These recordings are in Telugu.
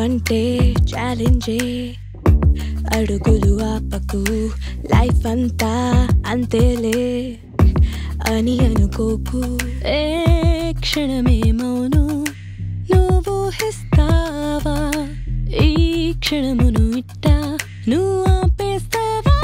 అంటే ఛాలెంజే అడుగులు ఆపకు లైఫ్ అంతా అంతేలే అని అనుకోకు ఏ క్షణమే మౌను నువ్వు హిస్తావా ఈ క్షణమును ఇట్టా నువ్వు ఆపేస్తావా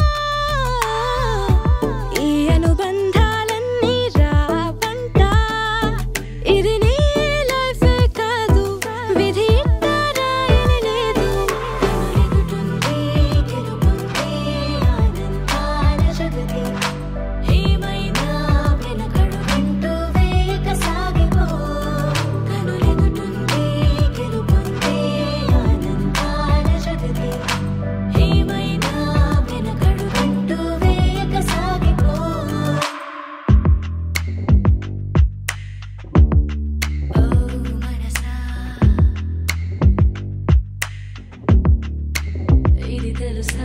ఈ అనుబంధాలన్నీ రావంట ఇది నీ లైఫ్ కాదు విధి ఇట్టా రాయని లేదు ఎదుటుంది గెలుపొందే ఆనందాల జగతి ఏమైనా వెనకడుగంటూ వేగ సాగిపో కనులెదుటుంది గెలుపొందే ఆనందాల జగతి ఏమైనా వెనకడుగంటూ వేగ సాగిపో ఓ మనసా ఇది తెలుసా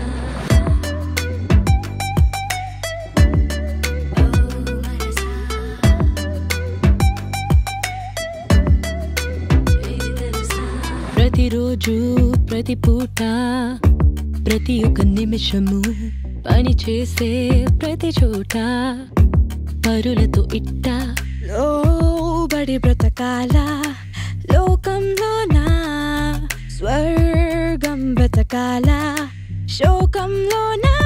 ఓ మనసా ఇది తెలుసా ప్రతిరోజు ప్రతి పూట ప్రతి ఒక్క నిమిషము పని చేసే ప్రతి చోట పరులతో ఇట్ట లోబడి బ్రతకాల లోకంలోనా స్వర్గం బ్రతకాల శోకంలోనా